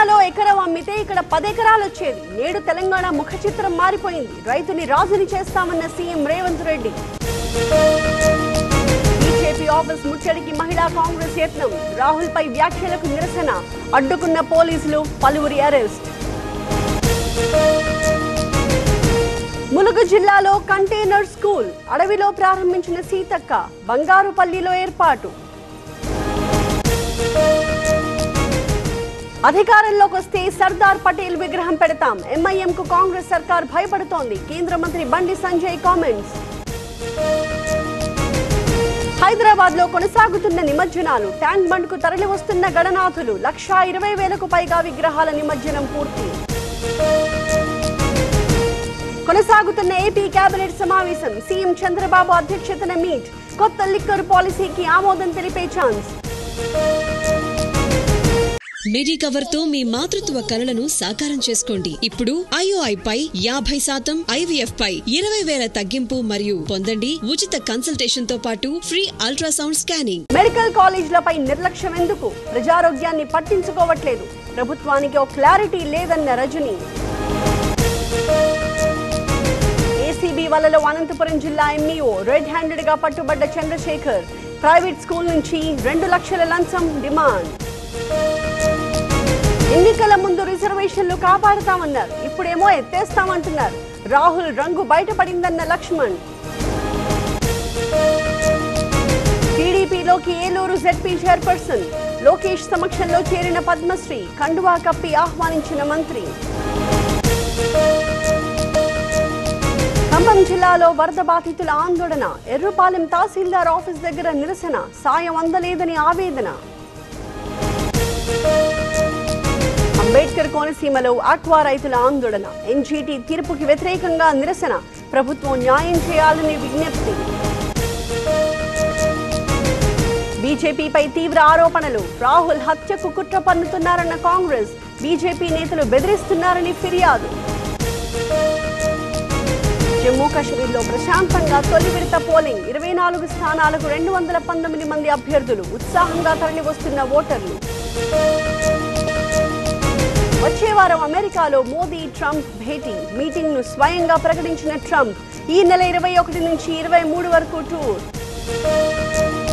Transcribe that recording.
జిల్లాలో ఎకరం అమ్మితే ఇక్కడ పదెకరాలు వచ్చేది నేడు తెలంగాణ ముఖ చిత్రం మారిపోయింది రైతుని రాజుని చేస్తామన్న CM Revanth Reddy BJP office ముట్టడికి మహిళా కాంగ్రెస్ యత్నం రాహుల్ పై వ్యాఖ్యలకు నిరసన అడ్డుకున్న పోలీసులు పలువురి అరెస్ట్ ములుగు జిల్లాలో కంటైనర్ స్కూల్ అడవిలో ప్రారంభించిన సీతక్క బంగారుపల్లిలో ఏర్పాటు అధికారంలోకి వస్తే సర్దార్ పటేల్ విగ్రహం పెడతాం ఎంఐఎం కు కాంగ్రెస్ సర్కార్ భయపడుతోంది కేంద్ర మంత్రి బండి సంజయ్ కామెంట్స్ హైదరాబాద్ లో కొనసాగుతున్న నిమజ్జనాలు ట్యాంక్ బండ్ కు తరలి వస్తున్న గణనాథులు లక్షా ఇరవై వేలకు పైగా విగ్రహాల నిమజ్జనం పూర్తి కొనసాగుతున్న ఏపీ కేబినెట్ సమావేశం సీఎం చంద్రబాబు అధ్యక్షతన మీట్ కొత్త లిక్కర్ పాలసీకి ఆమోదం తెలిపే ఛాన్స్ మిడి కవర్ తో మీ మాతృత్వ కలలను సాకారం చేసుకోండి ఇప్పుడు ఐఓఐ పై యాభై శాతం ఐవీఎఫ్ పై ఇరవై వేల తగ్గింపు మరియు పొందండి ఉచిత కన్సల్టేషన్ తో పాటు ఫ్రీ అల్ట్రాసౌండ్ స్కానింగ్ మెడికల్ కాలేజీలపై నిర్లక్ష్యం ఎందుకు ప్రజారోగ్యాన్ని పట్టించుకోవట్లేదు ప్రభుత్వానికి ఒక క్లారిటీ లేదన్న రజని ఏసీబీ వలలో అనంతపురం జిల్లా ఎంఈఓ రెడ్ హ్యాండెడ్ గా పట్టుబడ్డ చంద్రశేఖర్ ప్రైవేట్ స్కూల్ నుంచి రెండు లక్షల లంచం డిమాండ్ ఎన్నికల ముందు రిజర్వేషన్లు కాపాడుతామన్నారు ఇప్పుడేమో ఎత్తేస్తామంటున్నారు రాహుల్ రంగు బయటపడిందన్న లక్ష్మణ్ టీడీపీలోకి ఏలూరు జెడ్పీ చైర్పర్సన్ లోకేష్ సమక్షంలో చేరిన పద్మశ్రీ కండువా కప్పి ఆహ్వానించిన మంత్రి ఖమ్మం జిల్లాలో వరద బాధితుల ఆందోళన ఎర్రుపాలెం తహసీల్దార్ ఆఫీస్ దగ్గర నిరసన సాయం అందలేదని ఆవేదన అంబేద్కర్ కోనసీమలో ఆక్వా రైతుల ఆందోళన ఎన్జీటీ తీర్పుకి వ్యతిరేకంగా నిరసన ప్రభుత్వం న్యాయం చేయాలని విజ్ఞప్తి బీజేపీపై తీవ్ర ఆరోపణలు రాహుల్ హత్యకు కుట్ర పన్నుతున్నారన్న కాంగ్రెస్ బీజేపీ నేతలు బెదిరిస్తున్నారని ఫిర్యాదు జమ్మూ కాశ్మీర్లో ప్రశాంతంగా తొలి విడత పోలింగ్ ఇరవై నాలుగు స్థానాలకు రెండు వందల పంతొమ్మిది మంది అభ్యర్థులు ఉత్సాహంగా తరలి వస్తున్న ఓటర్లు వచ్చే వారం అమెరికాలో మోదీ ట్రంప్ భేటీ మీటింగ్ ను స్వయంగా ప్రకటించిన ట్రంప్ ఈ నెల ఇరవై ఒకటి నుంచి ఇరవై మూడు వరకు టూర్